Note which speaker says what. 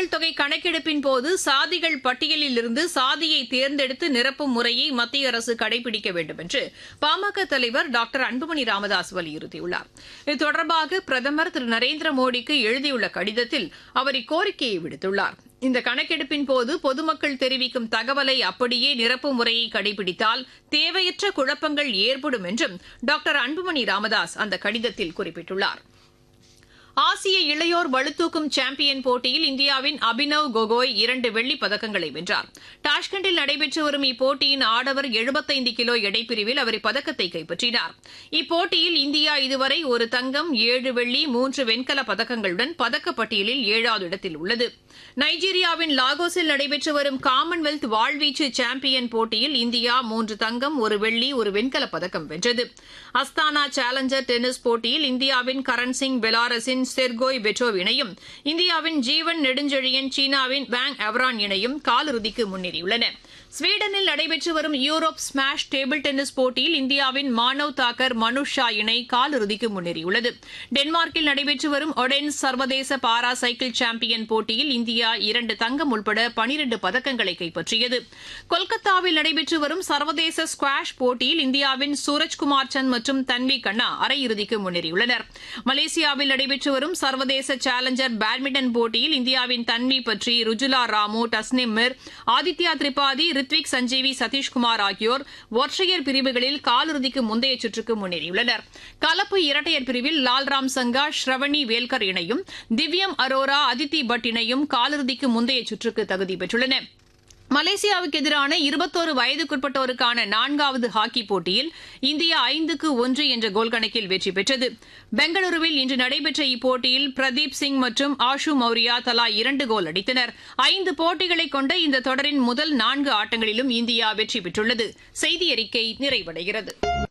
Speaker 1: மக்கள் தொகை கணக்கெடுப்பின் போது சாதிகள் பட்டியலில் இருந்து சாதியை தேர்ந்தெடுத்து நிரப்பும் முறையை மத்திய அரசு கடைபிடிக்க வேண்டும் என்று பாமக தலைவர் டாக்டர் அன்புமணி ராமதாஸ் வலியுறுத்தியுள்ளார் இது தொடர்பாக பிரதமர் திரு நரேந்திர மோடிக்கு எழுதியுள்ள கடிதத்தில் அவர் இக்கோரிக்கையை விடுத்துள்ளார் இந்த கணக்கெடுப்பின் போது பொதுமக்கள் தெரிவிக்கும் தகவலை அப்படியே நிரப்பும் முறையை கடைபிடித்தால் தேவையற்ற குழப்பங்கள் ஏற்படும் என்றும் டாக்டர் அன்புமணி ராமதாஸ் அந்த கடிதத்தில் குறிப்பிட்டுள்ளார் ஆசிய இளையோர் பளுதூக்கும் சாம்பியன் போட்டியில் இந்தியாவின் அபினவ் கோகோய் இரண்டு வெள்ளிப் பதக்கங்களை வென்றார் டாஷ்கண்டில் நடைபெற்று வரும் இப்போட்டியின் ஆடவர் எழுபத்தைந்து கிலோ எடைப்பிரிவில் அவர் இப்பதக்கத்தை கைப்பற்றினார் இப்போட்டியில் இந்தியா இதுவரை ஒரு தங்கம் ஏழு வெள்ளி மூன்று வெண்கல பதக்கங்களுடன் பதக்கப்பட்டியலில் ஏழாவது இடத்தில் உள்ளது நைஜீரியாவின் லாகோஸில் நடைபெற்று வரும் காமன்வெல்த் வாழ்வீச்சு சாம்பியன் போட்டியில் இந்தியா மூன்று தங்கம் ஒரு வெள்ளி ஒரு வெண்கலப் பதக்கம் வென்றது அஸ்தானா சேலஞ்சர் டென்னிஸ் போட்டியில் இந்தியாவின் கரண் சிங் பெலாரஸின் செர்கோய் பெட்ரோவ் இணையும் இந்தியாவின் ஜீவன் நெடுஞ்செழியன் சீனாவின் வேங் எவரான் இணையும் காலிறுதிக்கு முன்னேறியுள்ளன ஸ்வீடனில் நடைபெற்று வரும் யூரோப் ஸ்மாஷ் டேபிள் டென்னிஸ் போட்டியில் இந்தியாவின் மானவ் தாக்கர் மனுஷ் ஷா இணை காலிறுதிக்கு முன்னேறியுள்ளது டென்மார்க்கில் நடைபெற்று வரும் ஒடென்ஸ் சர்வதேச பாரா சைக்கிள் சாம்பியன் போட்டியில் இந்தியா இரண்டு தங்கம் உட்பட பனிரண்டு பதக்கங்களை கைப்பற்றியது கொல்கத்தாவில் நடைபெற்று வரும் சர்வதேச ஸ்குவாஷ் போட்டியில் இந்தியாவின் சூரஜ்குமார் சந்த் மற்றும் தன்வி கண்ணா அரையிறுதிக்கு முன்னேறியுள்ளனர் மலேசியாவில் நடைபெற்று வரும் சர்வதேச சேலஞ்சர் பேட்மிண்டன் போட்டியில் இந்தியாவின் தன்வி பற்றி ருஜுலா ராமு டஸ்னிம் மிர் ஆதித்யா திரிபாதி ரித்விக் சஞ்சீவி சதீஷ்குமார் ஆகியோர் ஒற்றையர் பிரிவுகளில் காலிறுதிக்கு முந்தைய சுற்றுக்கு முன்னேறியுள்ளனர் கலப்பு இரட்டையர் பிரிவில் லால்ராம் சங்கா ஸ்ரவணி வேல்கர் இணையும் திவ்யம் அரோரா அதித்தி பட் இணையும் காலிறுதிக்கு முந்தைய சுற்றுக்கு தகுதி பெற்றுள்ளன மலேசியாவுக்கு எதிரான இருபத்தோரு வயதுக்குட்பட்டோருக்கான நான்காவது ஹாக்கி போட்டியில் இந்தியா ஐந்துக்கு ஒன்று என்ற கோல் கணக்கில் வெற்றி பெற்றது பெங்களூருவில் இன்று நடைபெற்ற இப்போட்டியில் பிரதீப் சிங் மற்றும் ஆஷு மௌரியா தலா இரண்டு கோல் அடித்தனர் ஐந்து போட்டிகளை கொண்ட இந்த தொடரின் முதல் நான்கு ஆட்டங்களிலும் இந்தியா வெற்றி பெற்றுள்ளது செய்தி அறிக்கை நிறைவடைகிறது